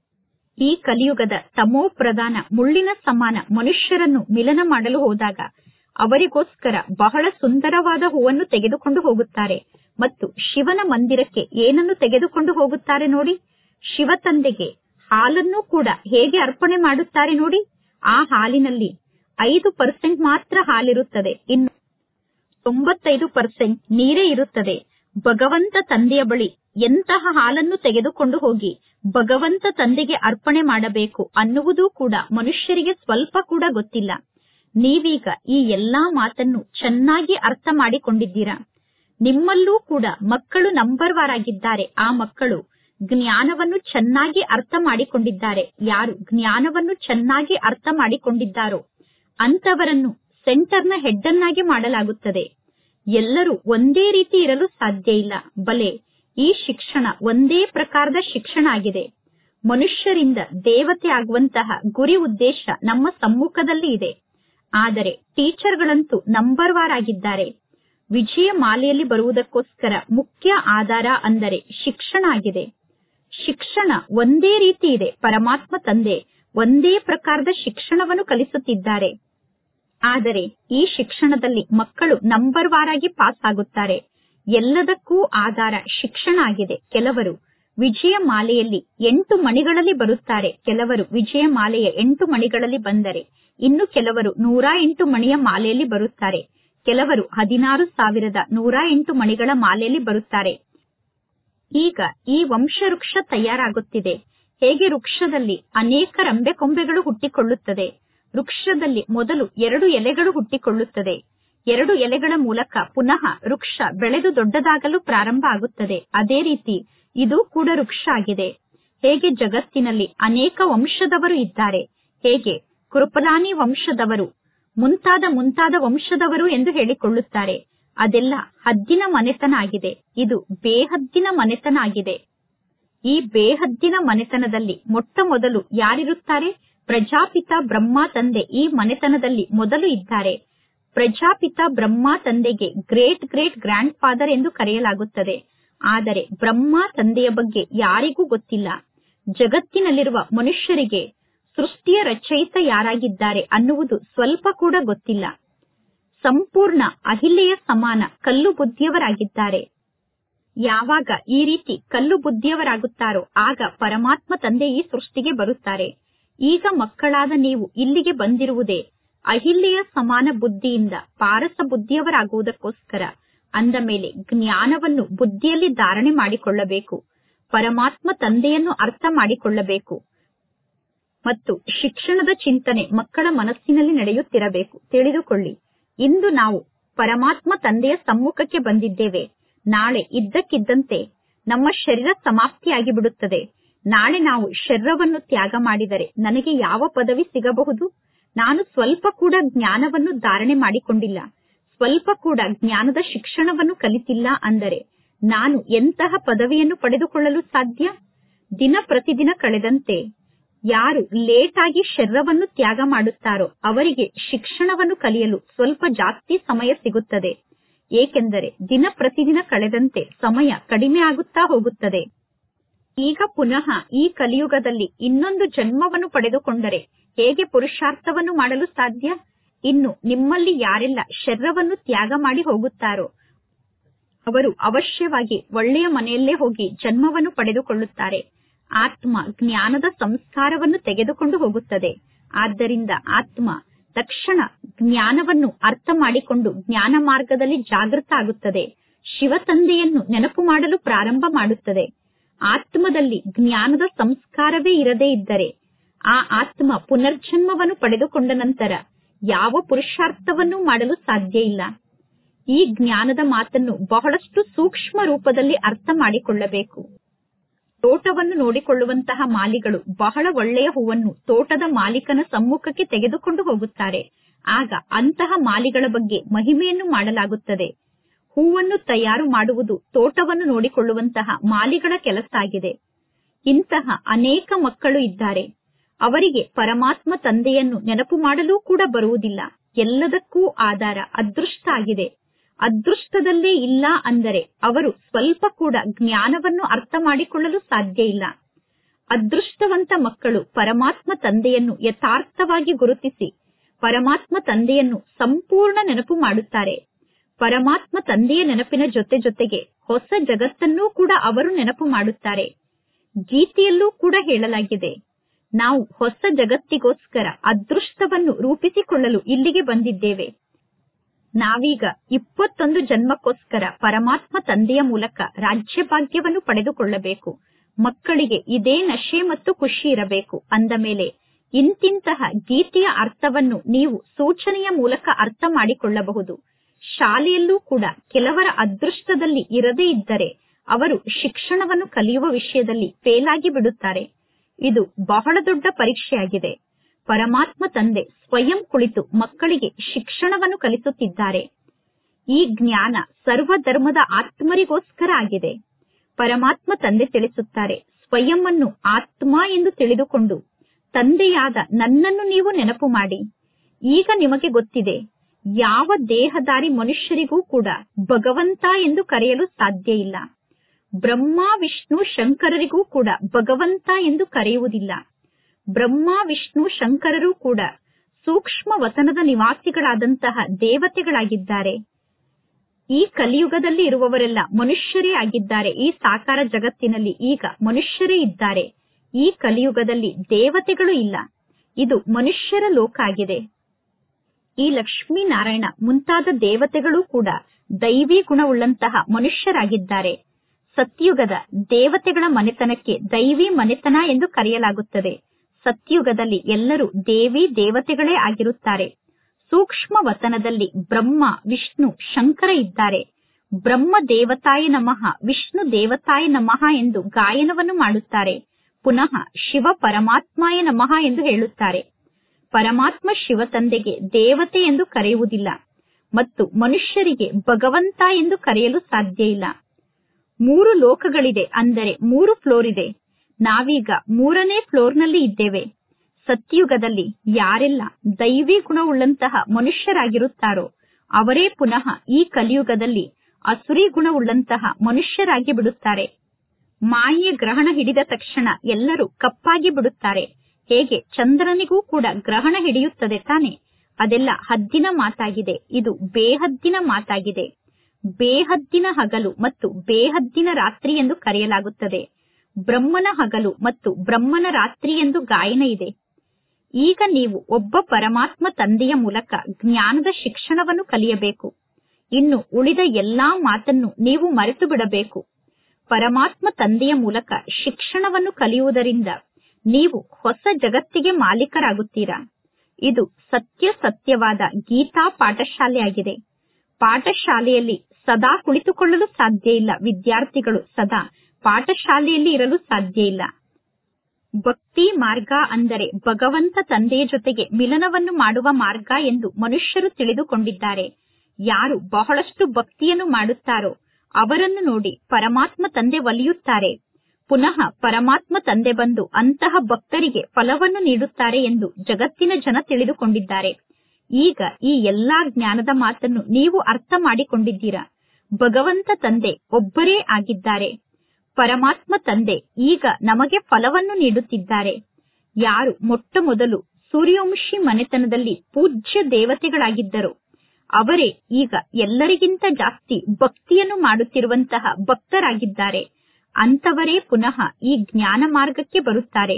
ಈ ಕಲಿಯುಗದ ತಮೋ ಪ್ರಧಾನ ಮುಳ್ಳಿನ ಸಮಾನ ಮನುಷ್ಯರನ್ನು ಮಿಲನ ಮಾಡಲು ಹೋದಾಗ ಅವರಿಗೋಸ್ಕರ ಬಹಳ ಸುಂದರವಾದ ಹೂವನ್ನು ತೆಗೆದುಕೊಂಡು ಹೋಗುತ್ತಾರೆ ಮತ್ತು ಶಿವನ ಮಂದಿರಕ್ಕೆ ಏನನ್ನು ತೆಗೆದುಕೊಂಡು ಹೋಗುತ್ತಾರೆ ನೋಡಿ ಶಿವ ತಂದೆಗೆ ಹಾಲನ್ನು ಕೂಡ ಹೇಗೆ ಅರ್ಪಣೆ ಮಾಡುತ್ತಾರೆ ನೋಡಿ ಆ ಹಾಲಿನಲ್ಲಿ ಐದು ಪರ್ಸೆಂಟ್ ಮಾತ್ರ ಹಾಲಿರುತ್ತದೆ ಇನ್ನು ತೊಂಬತ್ತೈದು ಪರ್ಸೆಂಟ್ ನೀರೇ ಇರುತ್ತದೆ ಭಗವಂತ ತಂದೆಯ ಬಳಿ ಎಂತಹ ಹಾಲನ್ನು ತೆಗೆದುಕೊಂಡು ಹೋಗಿ ಭಗವಂತ ತಂದೆಗೆ ಅರ್ಪಣೆ ಮಾಡಬೇಕು ಅನ್ನುವುದೂ ಕೂಡ ಮನುಷ್ಯರಿಗೆ ಸ್ವಲ್ಪ ಕೂಡ ಗೊತ್ತಿಲ್ಲ ನೀವೀಗ ಈ ಎಲ್ಲಾ ಮಾತನ್ನು ಚೆನ್ನಾಗಿ ಅರ್ಥ ಮಾಡಿಕೊಂಡಿದ್ದೀರಾ ನಿಮ್ಮಲ್ಲೂ ಕೂಡ ಮಕ್ಕಳು ನಂಬರ್ ವಾರ್ ಆಗಿದ್ದಾರೆ ಆ ಮಕ್ಕಳು ಜ್ಞಾನವನ್ನು ಚೆನ್ನಾಗಿ ಅರ್ಥ ಮಾಡಿಕೊಂಡಿದ್ದಾರೆ ಯಾರು ಜ್ಞಾನವನ್ನು ಚೆನ್ನಾಗಿ ಅರ್ಥ ಮಾಡಿಕೊಂಡಿದ್ದಾರೋ ಅಂತವರನ್ನು ಸೆಂಟರ್ನ ಹೆಡ್ ಅನ್ನಾಗಿ ಮಾಡಲಾಗುತ್ತದೆ ಎಲ್ಲರೂ ಒಂದೇ ರೀತಿ ಇರಲು ಸಾಧ್ಯ ಇಲ್ಲ ಬಲೆ ಈ ಶಿಕ್ಷಣ ಒಂದೇ ಪ್ರಕಾರದ ಶಿಕ್ಷಣ ಆಗಿದೆ ಮನುಷ್ಯರಿಂದ ದೇವತೆ ಆಗುವಂತಹ ಗುರಿ ಉದ್ದೇಶ ನಮ್ಮ ಸಮ್ಮುಖದಲ್ಲಿ ಇದೆ ಆದರೆ ಟೀಚರ್ಗಳಂತೂ ನಂಬರ್ ವಾರ್ ಆಗಿದ್ದಾರೆ ವಿಜಯ ಮಾಲೆಯಲ್ಲಿ ಬರುವುದಕ್ಕೋಸ್ಕರ ಮುಖ್ಯ ಆಧಾರ ಅಂದರೆ ಶಿಕ್ಷಣ ಆಗಿದೆ ಶಿಕ್ಷಣ ಒಂದೇ ರೀತಿ ಇದೆ ಪರಮಾತ್ಮ ತಂದೆ ಒಂದೇ ಪ್ರಕಾರದ ಶಿಕ್ಷಣವನ್ನು ಕಲಿಸುತ್ತಿದ್ದಾರೆ ಆದರೆ ಈ ಶಿಕ್ಷಣದಲ್ಲಿ ಮಕ್ಕಳು ನಂಬರ್ ವಾರ್ ಆಗಿ ಪಾಸ್ ಆಗುತ್ತಾರೆ ಎಲ್ಲದಕ್ಕೂ ಆಧಾರ ಶಿಕ್ಷಣ ಆಗಿದೆ ಕೆಲವರು ವಿಜಯ ಮಾಲೆಯಲ್ಲಿ ಎಂಟು ಮಣಿಗಳಲ್ಲಿ ಬರುತ್ತಾರೆ ಕೆಲವರು ವಿಜಯ ಮಾಲೆಯ ಎಂಟು ಮಣಿಗಳಲ್ಲಿ ಬಂದರೆ ಇನ್ನು ಕೆಲವರು ನೂರ ಎಂಟು ಮಣಿಯ ಮಾಲೆಯಲ್ಲಿ ಬರುತ್ತಾರೆ ಕೆಲವರು ಹದಿನಾರು ಸಾವಿರದ ನೂರ ಎಂಟು ಮಣಿಗಳ ಮಾಲೆಯಲ್ಲಿ ಬರುತ್ತಾರೆ ಈಗ ಈ ವಂಶವೃಕ್ಷ ತಯಾರಾಗುತ್ತಿದೆ ಹೇಗೆ ವೃಕ್ಷದಲ್ಲಿ ಅನೇಕ ರಂಬೆ ಕೊಂಬೆಗಳು ಹುಟ್ಟಿಕೊಳ್ಳುತ್ತದೆ ವೃಕ್ಷದಲ್ಲಿ ಮೊದಲು ಎರಡು ಎಲೆಗಳು ಹುಟ್ಟಿಕೊಳ್ಳುತ್ತದೆ ಎರಡು ಎಲೆಗಳ ಮೂಲಕ ಪುನಃ ವೃಕ್ಷ ಬೆಳೆದು ದೊಡ್ಡದಾಗಲು ಪ್ರಾರಂಭ ಆಗುತ್ತದೆ ಅದೇ ರೀತಿ ಇದು ಕೂಡ ವೃಕ್ಷ ಆಗಿದೆ ಹೇಗೆ ಜಗತ್ತಿನಲ್ಲಿ ಅನೇಕ ವಂಶದವರು ಇದ್ದಾರೆ ಹೇಗೆ ಕೃಪಲಾನಿ ವಂಶದವರು ಮುಂತಾದ ಮುಂತಾದ ವಂಶದವರು ಎಂದು ಹೇಳಿಕೊಳ್ಳುತ್ತಾರೆ ಅದೆಲ್ಲ ಹದ್ದಿನ ಮನೆತನ ಆಗಿದೆ ಇದು ಬೇಹದ್ದಿನ ಮನೆತನ ಆಗಿದೆ ಈ ಬೇಹದ್ದಿನ ಮನೆತನದಲ್ಲಿ ಮೊಟ್ಟ ಮೊದಲು ಯಾರಿರುತ್ತಾರೆ ಪ್ರಜಾಪಿತ ಬ್ರಹ್ಮ ತಂದೆ ಈ ಮನೆತನದಲ್ಲಿ ಮೊದಲು ಇದ್ದಾರೆ ಪ್ರಜಾಪಿತ ಬ್ರಹ್ಮ ತಂದೆಗೆ ಗ್ರೇಟ್ ಗ್ರೇಟ್ ಗ್ರ್ಯಾಂಡ್ ಫಾದರ್ ಎಂದು ಕರೆಯಲಾಗುತ್ತದೆ ಆದರೆ ಬ್ರಹ್ಮ ತಂದೆಯ ಬಗ್ಗೆ ಯಾರಿಗೂ ಗೊತ್ತಿಲ್ಲ ಜಗತ್ತಿನಲ್ಲಿರುವ ಮನುಷ್ಯರಿಗೆ ಸೃಷ್ಟಿಯ ರಚಯಿತ ಯಾರಾಗಿದ್ದಾರೆ ಅನ್ನುವುದು ಸ್ವಲ್ಪ ಕೂಡ ಗೊತ್ತಿಲ್ಲ ಸಂಪೂರ್ಣ ಅಹಿಲ್ಯೆಯ ಸಮಾನ ಕಲ್ಲು ಬುದ್ಧಿಯವರಾಗಿದ್ದಾರೆ ಯಾವಾಗ ಈ ರೀತಿ ಕಲ್ಲು ಬುದ್ಧಿಯವರಾಗುತ್ತಾರೋ ಆಗ ಪರಮಾತ್ಮ ತಂದೆ ಈ ಸೃಷ್ಟಿಗೆ ಬರುತ್ತಾರೆ ಈಗ ಮಕ್ಕಳಾದ ನೀವು ಇಲ್ಲಿಗೆ ಬಂದಿರುವುದೇ ಅಹಿಲ್ಯೆಯ ಸಮಾನ ಬುದ್ಧಿಯಿಂದ ಪಾರಸ ಬುದ್ಧಿಯವರಾಗುವುದಕ್ಕೋಸ್ಕರ ಅಂದ ಮೇಲೆ ಜ್ಞಾನವನ್ನು ಬುದ್ಧಿಯಲ್ಲಿ ಧಾರಣೆ ಮಾಡಿಕೊಳ್ಳಬೇಕು ಪರಮಾತ್ಮ ತಂದೆಯನ್ನು ಅರ್ಥ ಮಾಡಿಕೊಳ್ಳಬೇಕು ಮತ್ತು ಶಿಕ್ಷಣದ ಚಿಂತನೆ ಮಕ್ಕಳ ಮನಸ್ಸಿನಲ್ಲಿ ನಡೆಯುತ್ತಿರಬೇಕು ತಿಳಿದುಕೊಳ್ಳಿ ಇಂದು ನಾವು ಪರಮಾತ್ಮ ತಂದೆಯ ಸಮ್ಮುಖಕ್ಕೆ ಬಂದಿದ್ದೇವೆ ನಾಳೆ ಇದ್ದಕ್ಕಿದ್ದಂತೆ ನಮ್ಮ ಶರೀರ ಸಮಾಪ್ತಿಯಾಗಿ ಬಿಡುತ್ತದೆ ನಾಳೆ ನಾವು ಶರೀರವನ್ನು ತ್ಯಾಗ ಮಾಡಿದರೆ ನನಗೆ ಯಾವ ಪದವಿ ಸಿಗಬಹುದು ನಾನು ಸ್ವಲ್ಪ ಕೂಡ ಜ್ಞಾನವನ್ನು ಧಾರಣೆ ಮಾಡಿಕೊಂಡಿಲ್ಲ ಸ್ವಲ್ಪ ಕೂಡ ಜ್ಞಾನದ ಶಿಕ್ಷಣವನ್ನು ಕಲಿತಿಲ್ಲ ಅಂದರೆ ನಾನು ಎಂತಹ ಪದವಿಯನ್ನು ಪಡೆದುಕೊಳ್ಳಲು ಸಾಧ್ಯ ದಿನ ಪ್ರತಿದಿನ ಕಳೆದಂತೆ ಯಾರು ಲೇಟ್ ಆಗಿ ಶರೀರವನ್ನು ತ್ಯಾಗ ಮಾಡುತ್ತಾರೋ ಅವರಿಗೆ ಶಿಕ್ಷಣವನ್ನು ಕಲಿಯಲು ಸ್ವಲ್ಪ ಜಾಸ್ತಿ ಸಮಯ ಸಿಗುತ್ತದೆ ಏಕೆಂದರೆ ದಿನ ಪ್ರತಿದಿನ ಕಳೆದಂತೆ ಸಮಯ ಕಡಿಮೆ ಆಗುತ್ತಾ ಹೋಗುತ್ತದೆ ಈಗ ಪುನಃ ಈ ಕಲಿಯುಗದಲ್ಲಿ ಇನ್ನೊಂದು ಜನ್ಮವನ್ನು ಪಡೆದುಕೊಂಡರೆ ಹೇಗೆ ಪುರುಷಾರ್ಥವನ್ನು ಮಾಡಲು ಸಾಧ್ಯ ಇನ್ನು ನಿಮ್ಮಲ್ಲಿ ಯಾರೆಲ್ಲ ಶರೀರವನ್ನು ತ್ಯಾಗ ಮಾಡಿ ಹೋಗುತ್ತಾರೋ ಅವರು ಅವಶ್ಯವಾಗಿ ಒಳ್ಳೆಯ ಮನೆಯಲ್ಲೇ ಹೋಗಿ ಜನ್ಮವನ್ನು ಪಡೆದುಕೊಳ್ಳುತ್ತಾರೆ ಆತ್ಮ ಜ್ಞಾನದ ಸಂಸ್ಕಾರವನ್ನು ತೆಗೆದುಕೊಂಡು ಹೋಗುತ್ತದೆ ಆದ್ದರಿಂದ ಆತ್ಮ ತಕ್ಷಣ ಜ್ಞಾನವನ್ನು ಅರ್ಥ ಮಾಡಿಕೊಂಡು ಜ್ಞಾನ ಮಾರ್ಗದಲ್ಲಿ ಜಾಗೃತ ಆಗುತ್ತದೆ ಶಿವ ತಂದೆಯನ್ನು ನೆನಪು ಮಾಡಲು ಪ್ರಾರಂಭ ಮಾಡುತ್ತದೆ ಆತ್ಮದಲ್ಲಿ ಜ್ಞಾನದ ಸಂಸ್ಕಾರವೇ ಇರದೇ ಇದ್ದರೆ ಆ ಆತ್ಮ ಪುನರ್ಜನ್ಮವನ್ನು ಪಡೆದುಕೊಂಡ ನಂತರ ಯಾವ ಪುರುಷಾರ್ಥವನ್ನೂ ಮಾಡಲು ಸಾಧ್ಯ ಇಲ್ಲ ಈ ಜ್ಞಾನದ ಮಾತನ್ನು ಬಹಳಷ್ಟು ಸೂಕ್ಷ್ಮ ರೂಪದಲ್ಲಿ ಅರ್ಥ ಮಾಡಿಕೊಳ್ಳಬೇಕು ತೋಟವನ್ನು ನೋಡಿಕೊಳ್ಳುವಂತಹ ಮಾಲಿಗಳು ಬಹಳ ಒಳ್ಳೆಯ ಹೂವನ್ನು ತೋಟದ ಮಾಲೀಕನ ಸಮ್ಮುಖಕ್ಕೆ ತೆಗೆದುಕೊಂಡು ಹೋಗುತ್ತಾರೆ ಆಗ ಅಂತಹ ಮಾಲಿಗಳ ಬಗ್ಗೆ ಮಹಿಮೆಯನ್ನು ಮಾಡಲಾಗುತ್ತದೆ ಹೂವನ್ನು ತಯಾರು ಮಾಡುವುದು ತೋಟವನ್ನು ನೋಡಿಕೊಳ್ಳುವಂತಹ ಮಾಲಿಗಳ ಕೆಲಸ ಆಗಿದೆ ಇಂತಹ ಅನೇಕ ಮಕ್ಕಳು ಇದ್ದಾರೆ ಅವರಿಗೆ ಪರಮಾತ್ಮ ತಂದೆಯನ್ನು ನೆನಪು ಮಾಡಲು ಕೂಡ ಬರುವುದಿಲ್ಲ ಎಲ್ಲದಕ್ಕೂ ಆಧಾರ ಅದೃಷ್ಟ ಆಗಿದೆ ಅದೃಷ್ಟದಲ್ಲೇ ಇಲ್ಲ ಅಂದರೆ ಅವರು ಸ್ವಲ್ಪ ಕೂಡ ಜ್ಞಾನವನ್ನು ಅರ್ಥ ಮಾಡಿಕೊಳ್ಳಲು ಸಾಧ್ಯ ಇಲ್ಲ ಅದೃಷ್ಟವಂತ ಮಕ್ಕಳು ಪರಮಾತ್ಮ ತಂದೆಯನ್ನು ಯಥಾರ್ಥವಾಗಿ ಗುರುತಿಸಿ ಪರಮಾತ್ಮ ತಂದೆಯನ್ನು ಸಂಪೂರ್ಣ ನೆನಪು ಮಾಡುತ್ತಾರೆ ಪರಮಾತ್ಮ ತಂದೆಯ ನೆನಪಿನ ಜೊತೆ ಜೊತೆಗೆ ಹೊಸ ಜಗತ್ತನ್ನೂ ಕೂಡ ಅವರು ನೆನಪು ಮಾಡುತ್ತಾರೆ ಗೀತೆಯಲ್ಲೂ ಕೂಡ ಹೇಳಲಾಗಿದೆ ನಾವು ಹೊಸ ಜಗತ್ತಿಗೋಸ್ಕರ ಅದೃಷ್ಟವನ್ನು ರೂಪಿಸಿಕೊಳ್ಳಲು ಇಲ್ಲಿಗೆ ಬಂದಿದ್ದೇವೆ ನಾವೀಗ ಇಪ್ಪತ್ತೊಂದು ಜನ್ಮಕ್ಕೋಸ್ಕರ ಪರಮಾತ್ಮ ತಂದೆಯ ಮೂಲಕ ರಾಜ್ಯಭಾಗ್ಯವನ್ನು ಪಡೆದುಕೊಳ್ಳಬೇಕು ಮಕ್ಕಳಿಗೆ ಇದೇ ನಶೆ ಮತ್ತು ಖುಷಿ ಇರಬೇಕು ಅಂದ ಮೇಲೆ ಇಂತಿಂತಹ ಗೀತೆಯ ಅರ್ಥವನ್ನು ನೀವು ಸೂಚನೆಯ ಮೂಲಕ ಅರ್ಥ ಮಾಡಿಕೊಳ್ಳಬಹುದು ಶಾಲೆಯಲ್ಲೂ ಕೂಡ ಕೆಲವರ ಅದೃಷ್ಟದಲ್ಲಿ ಇರದೇ ಇದ್ದರೆ ಅವರು ಶಿಕ್ಷಣವನ್ನು ಕಲಿಯುವ ವಿಷಯದಲ್ಲಿ ಫೇಲ್ ಆಗಿ ಬಿಡುತ್ತಾರೆ ಇದು ಬಹಳ ದೊಡ್ಡ ಪರೀಕ್ಷೆಯಾಗಿದೆ ಪರಮಾತ್ಮ ತಂದೆ ಸ್ವಯಂ ಕುಳಿತು ಮಕ್ಕಳಿಗೆ ಶಿಕ್ಷಣವನ್ನು ಕಲಿಸುತ್ತಿದ್ದಾರೆ ಈ ಜ್ಞಾನ ಸರ್ವಧರ್ಮದ ಆತ್ಮರಿಗೋಸ್ಕರ ಆಗಿದೆ ಪರಮಾತ್ಮ ತಂದೆ ತಿಳಿಸುತ್ತಾರೆ ಸ್ವಯಂ ಅನ್ನು ಆತ್ಮ ಎಂದು ತಿಳಿದುಕೊಂಡು ತಂದೆಯಾದ ನನ್ನನ್ನು ನೀವು ನೆನಪು ಮಾಡಿ ಈಗ ನಿಮಗೆ ಗೊತ್ತಿದೆ ಯಾವ ದೇಹದಾರಿ ಮನುಷ್ಯರಿಗೂ ಕೂಡ ಭಗವಂತ ಎಂದು ಕರೆಯಲು ಸಾಧ್ಯ ಇಲ್ಲ ಬ್ರಹ್ಮ ವಿಷ್ಣು ಶಂಕರರಿಗೂ ಕೂಡ ಭಗವಂತ ಎಂದು ಕರೆಯುವುದಿಲ್ಲ ಬ್ರಹ್ಮ ವಿಷ್ಣು ಶಂಕರರು ಕೂಡ ಸೂಕ್ಷ್ಮ ವತನದ ನಿವಾಸಿಗಳಾದಂತಹ ದೇವತೆಗಳಾಗಿದ್ದಾರೆ ಈ ಕಲಿಯುಗದಲ್ಲಿ ಇರುವವರೆಲ್ಲ ಮನುಷ್ಯರೇ ಆಗಿದ್ದಾರೆ ಈ ಸಾಕಾರ ಜಗತ್ತಿನಲ್ಲಿ ಈಗ ಮನುಷ್ಯರೇ ಇದ್ದಾರೆ ಈ ಕಲಿಯುಗದಲ್ಲಿ ದೇವತೆಗಳು ಇಲ್ಲ ಇದು ಮನುಷ್ಯರ ಲೋಕ ಆಗಿದೆ ಈ ಲಕ್ಷ್ಮೀನಾರಾಯಣ ಮುಂತಾದ ದೇವತೆಗಳು ಕೂಡ ದೈವಿ ಗುಣವುಳ್ಳಂತಹ ಮನುಷ್ಯರಾಗಿದ್ದಾರೆ ಸತ್ಯುಗದ ದೇವತೆಗಳ ಮನೆತನಕ್ಕೆ ದೈವಿ ಮನೆತನ ಎಂದು ಕರೆಯಲಾಗುತ್ತದೆ ಸತ್ಯುಗದಲ್ಲಿ ಎಲ್ಲರೂ ದೇವಿ ದೇವತೆಗಳೇ ಆಗಿರುತ್ತಾರೆ ಸೂಕ್ಷ್ಮ ವತನದಲ್ಲಿ ಬ್ರಹ್ಮ ವಿಷ್ಣು ಶಂಕರ ಇದ್ದಾರೆ ಬ್ರಹ್ಮ ದೇವತಾಯ ನಮಃ ವಿಷ್ಣು ದೇವತಾಯ ನಮಃ ಎಂದು ಗಾಯನವನ್ನು ಮಾಡುತ್ತಾರೆ ಪುನಃ ಶಿವ ಪರಮಾತ್ಮಾಯ ನಮಃ ಎಂದು ಹೇಳುತ್ತಾರೆ ಪರಮಾತ್ಮ ಶಿವ ತಂದೆಗೆ ದೇವತೆ ಎಂದು ಕರೆಯುವುದಿಲ್ಲ ಮತ್ತು ಮನುಷ್ಯರಿಗೆ ಭಗವಂತ ಎಂದು ಕರೆಯಲು ಸಾಧ್ಯ ಇಲ್ಲ ಮೂರು ಲೋಕಗಳಿದೆ ಅಂದರೆ ಮೂರು ಫ್ಲೋರ್ ಇದೆ ನಾವೀಗ ಮೂರನೇ ಫ್ಲೋರ್ನಲ್ಲಿ ಇದ್ದೇವೆ ಸತ್ಯುಗದಲ್ಲಿ ಯಾರೆಲ್ಲ ದೈವಿ ಗುಣವುಳ್ಳಂತಹ ಮನುಷ್ಯರಾಗಿರುತ್ತಾರೋ ಅವರೇ ಪುನಃ ಈ ಕಲಿಯುಗದಲ್ಲಿ ಅಸುರಿ ಗುಣವುಳ್ಳಂತಹ ಮನುಷ್ಯರಾಗಿ ಬಿಡುತ್ತಾರೆ ಮಾಯೆಯ ಗ್ರಹಣ ಹಿಡಿದ ತಕ್ಷಣ ಎಲ್ಲರೂ ಕಪ್ಪಾಗಿ ಬಿಡುತ್ತಾರೆ ಹೇಗೆ ಚಂದ್ರನಿಗೂ ಕೂಡ ಗ್ರಹಣ ಹಿಡಿಯುತ್ತದೆ ತಾನೆ ಅದೆಲ್ಲ ಹದ್ದಿನ ಮಾತಾಗಿದೆ ಇದು ಬೇಹದ್ದಿನ ಮಾತಾಗಿದೆ ಬೇಹದ್ದಿನ ಹಗಲು ಮತ್ತು ಬೇಹದ್ದಿನ ರಾತ್ರಿ ಎಂದು ಕರೆಯಲಾಗುತ್ತದೆ ಬ್ರಹ್ಮನ ಹಗಲು ಮತ್ತು ಬ್ರಹ್ಮನ ರಾತ್ರಿ ಎಂದು ಗಾಯನ ಇದೆ ಈಗ ನೀವು ಒಬ್ಬ ಪರಮಾತ್ಮ ತಂದೆಯ ಮೂಲಕ ಜ್ಞಾನದ ಶಿಕ್ಷಣವನ್ನು ಕಲಿಯಬೇಕು ಇನ್ನು ಉಳಿದ ಎಲ್ಲಾ ಮಾತನ್ನು ನೀವು ಮರೆತು ಬಿಡಬೇಕು ಪರಮಾತ್ಮ ತಂದೆಯ ಮೂಲಕ ಶಿಕ್ಷಣವನ್ನು ಕಲಿಯುವುದರಿಂದ ನೀವು ಹೊಸ ಜಗತ್ತಿಗೆ ಮಾಲೀಕರಾಗುತ್ತೀರಾ ಇದು ಸತ್ಯ ಸತ್ಯವಾದ ಗೀತಾ ಪಾಠಶಾಲೆಯಾಗಿದೆ ಪಾಠಶಾಲೆಯಲ್ಲಿ ಸದಾ ಕುಳಿತುಕೊಳ್ಳಲು ಸಾಧ್ಯ ಇಲ್ಲ ವಿದ್ಯಾರ್ಥಿಗಳು ಸದಾ ಪಾಠಶಾಲೆಯಲ್ಲಿ ಇರಲು ಸಾಧ್ಯ ಇಲ್ಲ ಭಕ್ತಿ ಮಾರ್ಗ ಅಂದರೆ ಭಗವಂತ ತಂದೆಯ ಜೊತೆಗೆ ಮಿಲನವನ್ನು ಮಾಡುವ ಮಾರ್ಗ ಎಂದು ಮನುಷ್ಯರು ತಿಳಿದುಕೊಂಡಿದ್ದಾರೆ ಯಾರು ಬಹಳಷ್ಟು ಭಕ್ತಿಯನ್ನು ಮಾಡುತ್ತಾರೋ ಅವರನ್ನು ನೋಡಿ ಪರಮಾತ್ಮ ತಂದೆ ಒಲಿಯುತ್ತಾರೆ ಪುನಃ ಪರಮಾತ್ಮ ತಂದೆ ಬಂದು ಅಂತಹ ಭಕ್ತರಿಗೆ ಫಲವನ್ನು ನೀಡುತ್ತಾರೆ ಎಂದು ಜಗತ್ತಿನ ಜನ ತಿಳಿದುಕೊಂಡಿದ್ದಾರೆ ಈಗ ಈ ಎಲ್ಲಾ ಜ್ಞಾನದ ಮಾತನ್ನು ನೀವು ಅರ್ಥ ಮಾಡಿಕೊಂಡಿದ್ದೀರಾ ಭಗವಂತ ತಂದೆ ಒಬ್ಬರೇ ಆಗಿದ್ದಾರೆ ಪರಮಾತ್ಮ ತಂದೆ ಈಗ ನಮಗೆ ಫಲವನ್ನು ನೀಡುತ್ತಿದ್ದಾರೆ ಯಾರು ಮೊಟ್ಟ ಮೊದಲು ಸೂರ್ಯವಂಶಿ ಮನೆತನದಲ್ಲಿ ಪೂಜ್ಯ ದೇವತೆಗಳಾಗಿದ್ದರು ಅವರೇ ಈಗ ಎಲ್ಲರಿಗಿಂತ ಜಾಸ್ತಿ ಭಕ್ತಿಯನ್ನು ಮಾಡುತ್ತಿರುವಂತಹ ಭಕ್ತರಾಗಿದ್ದಾರೆ ಅಂತವರೇ ಪುನಃ ಈ ಜ್ಞಾನ ಮಾರ್ಗಕ್ಕೆ ಬರುತ್ತಾರೆ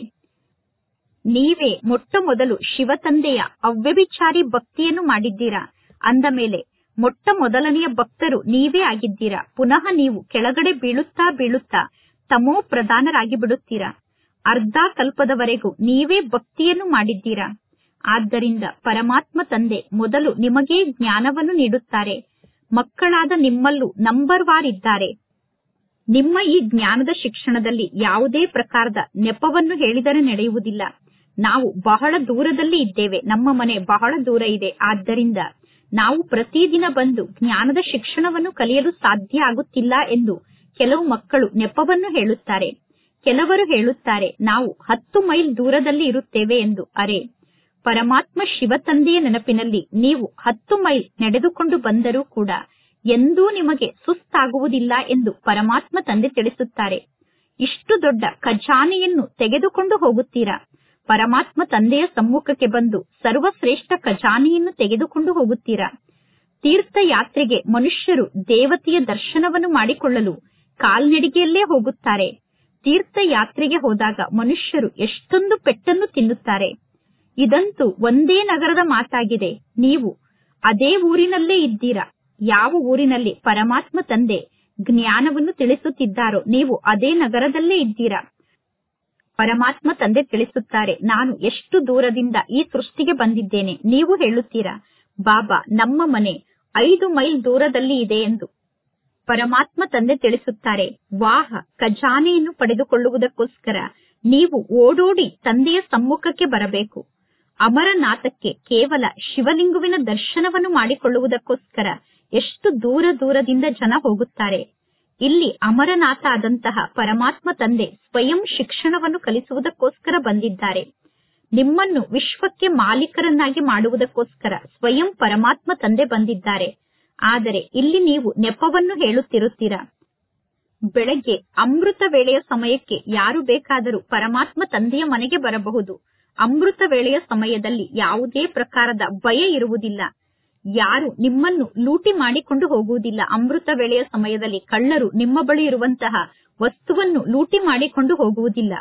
ನೀವೇ ಮೊಟ್ಟ ಮೊದಲು ಶಿವ ತಂದೆಯ ಅವ್ಯಭಿಚಾರಿ ಭಕ್ತಿಯನ್ನು ಮಾಡಿದ್ದೀರಾ ಅಂದ ಮೇಲೆ ಮೊಟ್ಟ ಮೊದಲನೆಯ ಭಕ್ತರು ನೀವೇ ಆಗಿದ್ದೀರಾ ಪುನಃ ನೀವು ಕೆಳಗಡೆ ಬೀಳುತ್ತಾ ಬೀಳುತ್ತಾ ತಮೋ ಪ್ರಧಾನರಾಗಿ ಬಿಡುತ್ತೀರಾ ಅರ್ಧ ಕಲ್ಪದವರೆಗೂ ನೀವೇ ಭಕ್ತಿಯನ್ನು ಮಾಡಿದ್ದೀರಾ ಆದ್ದರಿಂದ ಪರಮಾತ್ಮ ತಂದೆ ಮೊದಲು ನಿಮಗೇ ಜ್ಞಾನವನ್ನು ನೀಡುತ್ತಾರೆ ಮಕ್ಕಳಾದ ನಿಮ್ಮಲ್ಲೂ ನಂಬರ್ ವಾರ್ ಇದ್ದಾರೆ ನಿಮ್ಮ ಈ ಜ್ಞಾನದ ಶಿಕ್ಷಣದಲ್ಲಿ ಯಾವುದೇ ಪ್ರಕಾರದ ನೆಪವನ್ನು ಹೇಳಿದರೆ ನಡೆಯುವುದಿಲ್ಲ ನಾವು ಬಹಳ ದೂರದಲ್ಲಿ ಇದ್ದೇವೆ ನಮ್ಮ ಮನೆ ಬಹಳ ದೂರ ಇದೆ ಆದ್ದರಿಂದ ನಾವು ಪ್ರತಿದಿನ ಬಂದು ಜ್ಞಾನದ ಶಿಕ್ಷಣವನ್ನು ಕಲಿಯಲು ಸಾಧ್ಯ ಆಗುತ್ತಿಲ್ಲ ಎಂದು ಕೆಲವು ಮಕ್ಕಳು ನೆಪವನ್ನು ಹೇಳುತ್ತಾರೆ ಕೆಲವರು ಹೇಳುತ್ತಾರೆ ನಾವು ಹತ್ತು ಮೈಲ್ ದೂರದಲ್ಲಿ ಇರುತ್ತೇವೆ ಎಂದು ಅರೆ ಪರಮಾತ್ಮ ಶಿವ ತಂದೆಯ ನೆನಪಿನಲ್ಲಿ ನೀವು ಹತ್ತು ಮೈಲ್ ನಡೆದುಕೊಂಡು ಬಂದರೂ ಕೂಡ ಎಂದೂ ನಿಮಗೆ ಸುಸ್ತಾಗುವುದಿಲ್ಲ ಎಂದು ಪರಮಾತ್ಮ ತಂದೆ ತಿಳಿಸುತ್ತಾರೆ ಇಷ್ಟು ದೊಡ್ಡ ಖಜಾನೆಯನ್ನು ತೆಗೆದುಕೊಂಡು ಹೋಗುತ್ತೀರಾ ಪರಮಾತ್ಮ ತಂದೆಯ ಸಮ್ಮುಖಕ್ಕೆ ಬಂದು ಸರ್ವಶ್ರೇಷ್ಠ ಖಜಾನೆಯನ್ನು ತೆಗೆದುಕೊಂಡು ಹೋಗುತ್ತೀರಾ ತೀರ್ಥಯಾತ್ರೆಗೆ ಮನುಷ್ಯರು ದೇವತೆಯ ದರ್ಶನವನ್ನು ಮಾಡಿಕೊಳ್ಳಲು ಕಾಲ್ನಡಿಗೆಯಲ್ಲೇ ಹೋಗುತ್ತಾರೆ ತೀರ್ಥಯಾತ್ರೆಗೆ ಹೋದಾಗ ಮನುಷ್ಯರು ಎಷ್ಟೊಂದು ಪೆಟ್ಟನ್ನು ತಿನ್ನುತ್ತಾರೆ ಇದಂತೂ ಒಂದೇ ನಗರದ ಮಾತಾಗಿದೆ ನೀವು ಅದೇ ಊರಿನಲ್ಲೇ ಇದ್ದೀರಾ ಯಾವ ಊರಿನಲ್ಲಿ ಪರಮಾತ್ಮ ತಂದೆ ಜ್ಞಾನವನ್ನು ತಿಳಿಸುತ್ತಿದ್ದಾರೋ ನೀವು ಅದೇ ನಗರದಲ್ಲೇ ಇದ್ದೀರಾ ಪರಮಾತ್ಮ ತಂದೆ ತಿಳಿಸುತ್ತಾರೆ ನಾನು ಎಷ್ಟು ದೂರದಿಂದ ಈ ಸೃಷ್ಟಿಗೆ ಬಂದಿದ್ದೇನೆ ನೀವು ಹೇಳುತ್ತೀರಾ ಬಾಬಾ ನಮ್ಮ ಮನೆ ಐದು ಮೈಲ್ ದೂರದಲ್ಲಿ ಇದೆ ಎಂದು ಪರಮಾತ್ಮ ತಂದೆ ತಿಳಿಸುತ್ತಾರೆ ವಾಹ ಖಜಾನೆಯನ್ನು ಪಡೆದುಕೊಳ್ಳುವುದಕ್ಕೋಸ್ಕರ ನೀವು ಓಡೋಡಿ ತಂದೆಯ ಸಮ್ಮುಖಕ್ಕೆ ಬರಬೇಕು ಅಮರನಾಥಕ್ಕೆ ಕೇವಲ ಶಿವಲಿಂಗುವಿನ ದರ್ಶನವನ್ನು ಮಾಡಿಕೊಳ್ಳುವುದಕ್ಕೋಸ್ಕರ ಎಷ್ಟು ದೂರ ದೂರದಿಂದ ಜನ ಹೋಗುತ್ತಾರೆ ಇಲ್ಲಿ ಅಮರನಾಥ ಆದಂತಹ ಪರಮಾತ್ಮ ತಂದೆ ಸ್ವಯಂ ಶಿಕ್ಷಣವನ್ನು ಕಲಿಸುವುದಕ್ಕೋಸ್ಕರ ಬಂದಿದ್ದಾರೆ ನಿಮ್ಮನ್ನು ವಿಶ್ವಕ್ಕೆ ಮಾಲೀಕರನ್ನಾಗಿ ಮಾಡುವುದಕ್ಕೋಸ್ಕರ ಸ್ವಯಂ ಪರಮಾತ್ಮ ತಂದೆ ಬಂದಿದ್ದಾರೆ ಆದರೆ ಇಲ್ಲಿ ನೀವು ನೆಪವನ್ನು ಹೇಳುತ್ತಿರುತ್ತೀರಾ ಬೆಳಗ್ಗೆ ಅಮೃತ ವೇಳೆಯ ಸಮಯಕ್ಕೆ ಯಾರು ಬೇಕಾದರೂ ಪರಮಾತ್ಮ ತಂದೆಯ ಮನೆಗೆ ಬರಬಹುದು ಅಮೃತ ವೇಳೆಯ ಸಮಯದಲ್ಲಿ ಯಾವುದೇ ಪ್ರಕಾರದ ಭಯ ಇರುವುದಿಲ್ಲ ಯಾರು ನಿಮ್ಮನ್ನು ಲೂಟಿ ಮಾಡಿಕೊಂಡು ಹೋಗುವುದಿಲ್ಲ ಅಮೃತ ವೇಳೆಯ ಸಮಯದಲ್ಲಿ ಕಳ್ಳರು ನಿಮ್ಮ ಬಳಿ ಇರುವಂತಹ ವಸ್ತುವನ್ನು ಲೂಟಿ ಮಾಡಿಕೊಂಡು ಹೋಗುವುದಿಲ್ಲ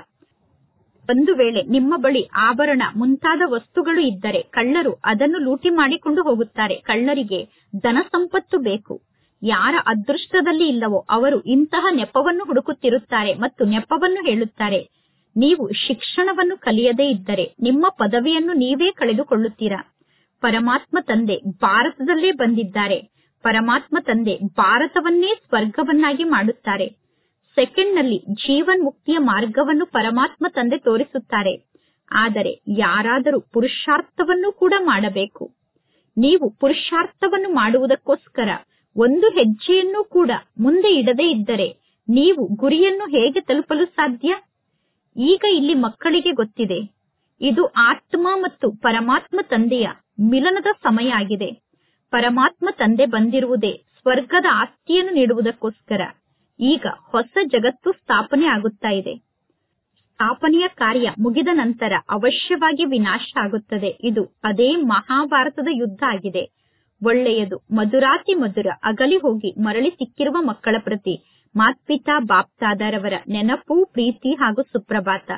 ಒಂದು ವೇಳೆ ನಿಮ್ಮ ಬಳಿ ಆಭರಣ ಮುಂತಾದ ವಸ್ತುಗಳು ಇದ್ದರೆ ಕಳ್ಳರು ಅದನ್ನು ಲೂಟಿ ಮಾಡಿಕೊಂಡು ಹೋಗುತ್ತಾರೆ ಕಳ್ಳರಿಗೆ ಧನ ಸಂಪತ್ತು ಬೇಕು ಯಾರ ಅದೃಷ್ಟದಲ್ಲಿ ಇಲ್ಲವೋ ಅವರು ಇಂತಹ ನೆಪವನ್ನು ಹುಡುಕುತ್ತಿರುತ್ತಾರೆ ಮತ್ತು ನೆಪವನ್ನು ಹೇಳುತ್ತಾರೆ ನೀವು ಶಿಕ್ಷಣವನ್ನು ಕಲಿಯದೇ ಇದ್ದರೆ ನಿಮ್ಮ ಪದವಿಯನ್ನು ನೀವೇ ಕಳೆದುಕೊಳ್ಳುತ್ತೀರಾ ಪರಮಾತ್ಮ ತಂದೆ ಭಾರತದಲ್ಲೇ ಬಂದಿದ್ದಾರೆ ಪರಮಾತ್ಮ ತಂದೆ ಭಾರತವನ್ನೇ ಸ್ವರ್ಗವನ್ನಾಗಿ ಮಾಡುತ್ತಾರೆ ಸೆಕೆಂಡ್ ನಲ್ಲಿ ಜೀವನ್ ಮುಕ್ತಿಯ ಮಾರ್ಗವನ್ನು ಪರಮಾತ್ಮ ತಂದೆ ತೋರಿಸುತ್ತಾರೆ ಆದರೆ ಯಾರಾದರೂ ಪುರುಷಾರ್ಥವನ್ನು ಕೂಡ ಮಾಡಬೇಕು ನೀವು ಪುರುಷಾರ್ಥವನ್ನು ಮಾಡುವುದಕ್ಕೋಸ್ಕರ ಒಂದು ಹೆಜ್ಜೆಯನ್ನು ಕೂಡ ಮುಂದೆ ಇಡದೇ ಇದ್ದರೆ ನೀವು ಗುರಿಯನ್ನು ಹೇಗೆ ತಲುಪಲು ಸಾಧ್ಯ ಈಗ ಇಲ್ಲಿ ಮಕ್ಕಳಿಗೆ ಗೊತ್ತಿದೆ ಇದು ಆತ್ಮ ಮತ್ತು ಪರಮಾತ್ಮ ತಂದೆಯ ಮಿಲನದ ಸಮಯ ಆಗಿದೆ ಪರಮಾತ್ಮ ತಂದೆ ಬಂದಿರುವುದೇ ಸ್ವರ್ಗದ ಆಸ್ತಿಯನ್ನು ನೀಡುವುದಕ್ಕೋಸ್ಕರ ಈಗ ಹೊಸ ಜಗತ್ತು ಸ್ಥಾಪನೆ ಆಗುತ್ತಾ ಇದೆ ಸ್ಥಾಪನೆಯ ಕಾರ್ಯ ಮುಗಿದ ನಂತರ ಅವಶ್ಯವಾಗಿ ವಿನಾಶ ಆಗುತ್ತದೆ ಇದು ಅದೇ ಮಹಾಭಾರತದ ಯುದ್ಧ ಆಗಿದೆ ಒಳ್ಳೆಯದು ಮಧುರಾತಿ ಮಧುರ ಅಗಲಿ ಹೋಗಿ ಮರಳಿ ಸಿಕ್ಕಿರುವ ಮಕ್ಕಳ ಪ್ರತಿ ಮಾತ್ಪಿತಾ ಬಾಪ್ತಾದರವರ ನೆನಪು ಪ್ರೀತಿ ಹಾಗೂ ಸುಪ್ರಭಾತ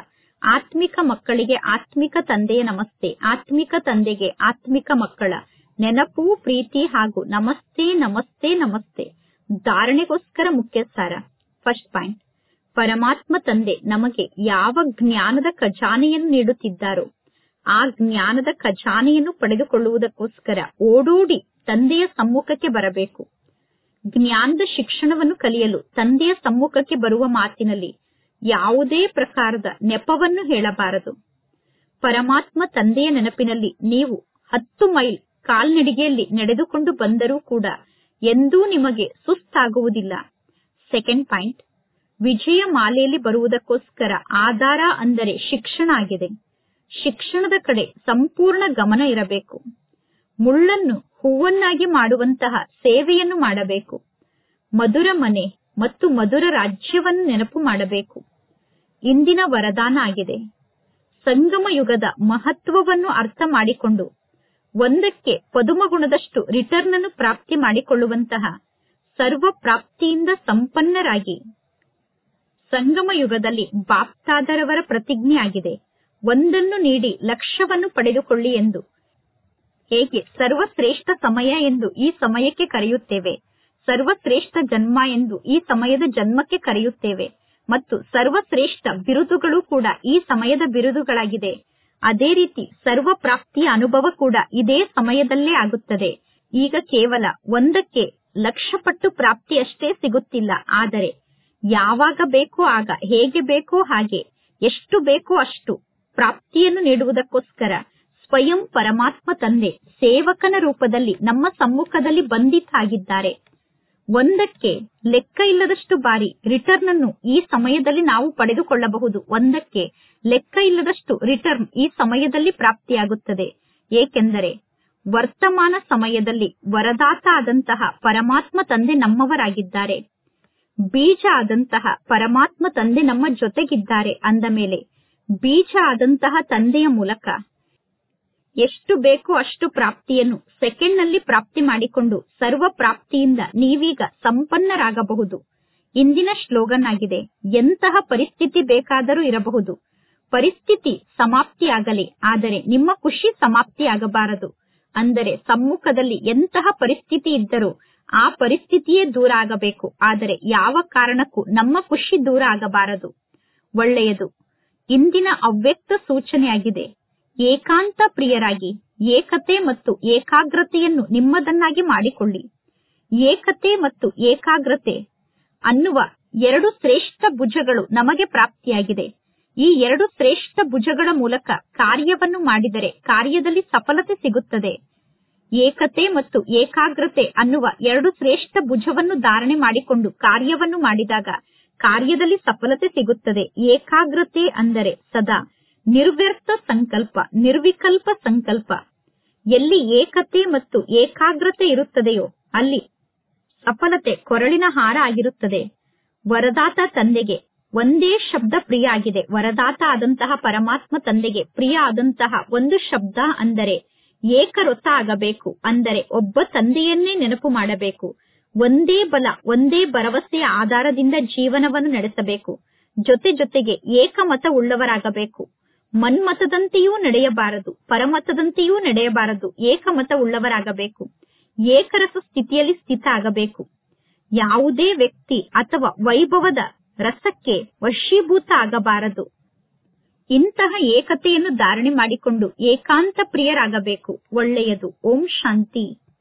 ಆತ್ಮಿಕ ಮಕ್ಕಳಿಗೆ ಆತ್ಮಿಕ ತಂದೆಯ ನಮಸ್ತೆ ಆತ್ಮಿಕ ತಂದೆಗೆ ಆತ್ಮಿಕ ಮಕ್ಕಳ ನೆನಪು ಪ್ರೀತಿ ಹಾಗೂ ನಮಸ್ತೆ ನಮಸ್ತೆ ನಮಸ್ತೆ ಧಾರಣೆಗೋಸ್ಕರ ಮುಖ್ಯ ಸಾರ ಫಸ್ಟ್ ಪಾಯಿಂಟ್ ಪರಮಾತ್ಮ ತಂದೆ ನಮಗೆ ಯಾವ ಜ್ಞಾನದ ಖಜಾನೆಯನ್ನು ನೀಡುತ್ತಿದ್ದಾರೋ ಆ ಜ್ಞಾನದ ಖಜಾನೆಯನ್ನು ಪಡೆದುಕೊಳ್ಳುವುದಕ್ಕೋಸ್ಕರ ಓಡೋಡಿ ತಂದೆಯ ಸಮ್ಮುಖಕ್ಕೆ ಬರಬೇಕು ಜ್ಞಾನದ ಶಿಕ್ಷಣವನ್ನು ಕಲಿಯಲು ತಂದೆಯ ಸಮ್ಮುಖಕ್ಕೆ ಬರುವ ಮಾತಿನಲ್ಲಿ ಯಾವುದೇ ಪ್ರಕಾರದ ನೆಪವನ್ನು ಹೇಳಬಾರದು ಪರಮಾತ್ಮ ತಂದೆಯ ನೆನಪಿನಲ್ಲಿ ನೀವು ಹತ್ತು ಮೈಲ್ ಕಾಲ್ನಡಿಗೆಯಲ್ಲಿ ನಡೆದುಕೊಂಡು ಬಂದರೂ ಕೂಡ ಎಂದೂ ನಿಮಗೆ ಸುಸ್ತಾಗುವುದಿಲ್ಲ ಸೆಕೆಂಡ್ ಪಾಯಿಂಟ್ ವಿಜಯ ಮಾಲೆಯಲ್ಲಿ ಬರುವುದಕ್ಕೋಸ್ಕರ ಆಧಾರ ಅಂದರೆ ಶಿಕ್ಷಣ ಆಗಿದೆ ಶಿಕ್ಷಣದ ಕಡೆ ಸಂಪೂರ್ಣ ಗಮನ ಇರಬೇಕು ಮುಳ್ಳನ್ನು ಹೂವನ್ನಾಗಿ ಮಾಡುವಂತಹ ಸೇವೆಯನ್ನು ಮಾಡಬೇಕು ಮಧುರ ಮನೆ ಮತ್ತು ಮಧುರ ರಾಜ್ಯವನ್ನು ನೆನಪು ಮಾಡಬೇಕು ಇಂದಿನ ವರದಾನ ಆಗಿದೆ ಸಂಗಮ ಯುಗದ ಮಹತ್ವವನ್ನು ಅರ್ಥ ಮಾಡಿಕೊಂಡು ಒಂದಕ್ಕೆ ಪದುಮಗುಣದಷ್ಟು ರಿಟರ್ನ್ ಅನ್ನು ಪ್ರಾಪ್ತಿ ಮಾಡಿಕೊಳ್ಳುವಂತಹ ಸರ್ವ ಪ್ರಾಪ್ತಿಯಿಂದ ಸಂಪನ್ನರಾಗಿ ಸಂಗಮ ಯುಗದಲ್ಲಿ ಬಾಪ್ತಾದರವರ ಪ್ರತಿಜ್ಞೆ ಆಗಿದೆ ಒಂದನ್ನು ನೀಡಿ ಲಕ್ಷ್ಯವನ್ನು ಪಡೆದುಕೊಳ್ಳಿ ಎಂದು ಹೇಗೆ ಸರ್ವಶ್ರೇಷ್ಠ ಸಮಯ ಎಂದು ಈ ಸಮಯಕ್ಕೆ ಕರೆಯುತ್ತೇವೆ ಸರ್ವಶ್ರೇಷ್ಠ ಜನ್ಮ ಎಂದು ಈ ಸಮಯದ ಜನ್ಮಕ್ಕೆ ಕರೆಯುತ್ತೇವೆ ಮತ್ತು ಸರ್ವಶ್ರೇಷ್ಠ ಬಿರುದುಗಳು ಕೂಡ ಈ ಸಮಯದ ಬಿರುದುಗಳಾಗಿದೆ ಅದೇ ರೀತಿ ಸರ್ವ ಪ್ರಾಪ್ತಿಯ ಅನುಭವ ಕೂಡ ಇದೇ ಸಮಯದಲ್ಲೇ ಆಗುತ್ತದೆ ಈಗ ಕೇವಲ ಒಂದಕ್ಕೆ ಲಕ್ಷಪಟ್ಟು ಪ್ರಾಪ್ತಿ ಅಷ್ಟೇ ಸಿಗುತ್ತಿಲ್ಲ ಆದರೆ ಯಾವಾಗ ಬೇಕೋ ಆಗ ಹೇಗೆ ಬೇಕೋ ಹಾಗೆ ಎಷ್ಟು ಬೇಕೋ ಅಷ್ಟು ಪ್ರಾಪ್ತಿಯನ್ನು ನೀಡುವುದಕ್ಕೋಸ್ಕರ ಸ್ವಯಂ ಪರಮಾತ್ಮ ತಂದೆ ಸೇವಕನ ರೂಪದಲ್ಲಿ ನಮ್ಮ ಸಮ್ಮುಖದಲ್ಲಿ ಬಂಧಿತಾಗಿದ್ದಾರೆ ಒಂದಕ್ಕೆ ಲೆಕ್ಕ ಇಲ್ಲದಷ್ಟು ಬಾರಿ ರಿಟರ್ನ್ ಅನ್ನು ಈ ಸಮಯದಲ್ಲಿ ನಾವು ಪಡೆದುಕೊಳ್ಳಬಹುದು ಒಂದಕ್ಕೆ ಲೆಕ್ಕ ಇಲ್ಲದಷ್ಟು ರಿಟರ್ನ್ ಈ ಸಮಯದಲ್ಲಿ ಪ್ರಾಪ್ತಿಯಾಗುತ್ತದೆ ಏಕೆಂದರೆ ವರ್ತಮಾನ ಸಮಯದಲ್ಲಿ ವರದಾತ ಆದಂತಹ ಪರಮಾತ್ಮ ತಂದೆ ನಮ್ಮವರಾಗಿದ್ದಾರೆ ಬೀಜ ಆದಂತಹ ಪರಮಾತ್ಮ ತಂದೆ ನಮ್ಮ ಜೊತೆಗಿದ್ದಾರೆ ಅಂದ ಮೇಲೆ ಬೀಜ ಆದಂತಹ ತಂದೆಯ ಮೂಲಕ ಎಷ್ಟು ಬೇಕೋ ಅಷ್ಟು ಪ್ರಾಪ್ತಿಯನ್ನು ಸೆಕೆಂಡ್ ನಲ್ಲಿ ಪ್ರಾಪ್ತಿ ಮಾಡಿಕೊಂಡು ಸರ್ವ ಪ್ರಾಪ್ತಿಯಿಂದ ನೀವೀಗ ಸಂಪನ್ನರಾಗಬಹುದು ಇಂದಿನ ಶ್ಲೋಗನ್ ಆಗಿದೆ ಎಂತಹ ಪರಿಸ್ಥಿತಿ ಬೇಕಾದರೂ ಇರಬಹುದು ಪರಿಸ್ಥಿತಿ ಸಮಾಪ್ತಿಯಾಗಲಿ ಆದರೆ ನಿಮ್ಮ ಖುಷಿ ಸಮಾಪ್ತಿಯಾಗಬಾರದು ಅಂದರೆ ಸಮ್ಮುಖದಲ್ಲಿ ಎಂತಹ ಪರಿಸ್ಥಿತಿ ಇದ್ದರೂ ಆ ಪರಿಸ್ಥಿತಿಯೇ ದೂರ ಆಗಬೇಕು ಆದರೆ ಯಾವ ಕಾರಣಕ್ಕೂ ನಮ್ಮ ಖುಷಿ ದೂರ ಆಗಬಾರದು ಒಳ್ಳೆಯದು ಇಂದಿನ ಅವ್ಯಕ್ತ ಸೂಚನೆಯಾಗಿದೆ ಏಕಾಂತ ಪ್ರಿಯರಾಗಿ ಏಕತೆ ಮತ್ತು ಏಕಾಗ್ರತೆಯನ್ನು ನಿಮ್ಮದನ್ನಾಗಿ ಮಾಡಿಕೊಳ್ಳಿ ಏಕತೆ ಮತ್ತು ಏಕಾಗ್ರತೆ ಅನ್ನುವ ಎರಡು ಶ್ರೇಷ್ಠ ಭುಜಗಳು ನಮಗೆ ಪ್ರಾಪ್ತಿಯಾಗಿದೆ ಈ ಎರಡು ಶ್ರೇಷ್ಠ ಭುಜಗಳ ಮೂಲಕ ಕಾರ್ಯವನ್ನು ಮಾಡಿದರೆ ಕಾರ್ಯದಲ್ಲಿ ಸಫಲತೆ ಸಿಗುತ್ತದೆ ಏಕತೆ ಮತ್ತು ಏಕಾಗ್ರತೆ ಅನ್ನುವ ಎರಡು ಶ್ರೇಷ್ಠ ಭುಜವನ್ನು ಧಾರಣೆ ಮಾಡಿಕೊಂಡು ಕಾರ್ಯವನ್ನು ಮಾಡಿದಾಗ ಕಾರ್ಯದಲ್ಲಿ ಸಫಲತೆ ಸಿಗುತ್ತದೆ ಏಕಾಗ್ರತೆ ಅಂದರೆ ಸದಾ ನಿರ್ವ್ಯರ್ಥ ಸಂಕಲ್ಪ ನಿರ್ವಿಕಲ್ಪ ಸಂಕಲ್ಪ ಎಲ್ಲಿ ಏಕತೆ ಮತ್ತು ಏಕಾಗ್ರತೆ ಇರುತ್ತದೆಯೋ ಅಲ್ಲಿ ಸಫಲತೆ ಕೊರಳಿನ ಹಾರ ಆಗಿರುತ್ತದೆ ವರದಾತ ತಂದೆಗೆ ಒಂದೇ ಶಬ್ದ ಪ್ರಿಯ ಆಗಿದೆ ವರದಾತ ಆದಂತಹ ಪರಮಾತ್ಮ ತಂದೆಗೆ ಪ್ರಿಯ ಆದಂತಹ ಒಂದು ಶಬ್ದ ಅಂದರೆ ಏಕರೊತ್ತ ಆಗಬೇಕು ಅಂದರೆ ಒಬ್ಬ ತಂದೆಯನ್ನೇ ನೆನಪು ಮಾಡಬೇಕು ಒಂದೇ ಬಲ ಒಂದೇ ಭರವಸೆಯ ಆಧಾರದಿಂದ ಜೀವನವನ್ನು ನಡೆಸಬೇಕು ಜೊತೆ ಜೊತೆಗೆ ಏಕಮತ ಉಳ್ಳವರಾಗಬೇಕು ಮನ್ಮತದಂತೆಯೂ ನಡೆಯಬಾರದು ಪರಮತದಂತೆಯೂ ನಡೆಯಬಾರದು ಏಕಮತ ಉಳ್ಳವರಾಗಬೇಕು ಏಕರಸ ಸ್ಥಿತಿಯಲ್ಲಿ ಸ್ಥಿತ ಆಗಬೇಕು ಯಾವುದೇ ವ್ಯಕ್ತಿ ಅಥವಾ ವೈಭವದ ರಸಕ್ಕೆ ವಶೀಭೂತ ಆಗಬಾರದು ಇಂತಹ ಏಕತೆಯನ್ನು ಧಾರಣೆ ಮಾಡಿಕೊಂಡು ಏಕಾಂತ ಪ್ರಿಯರಾಗಬೇಕು ಒಳ್ಳೆಯದು ಓಂ ಶಾಂತಿ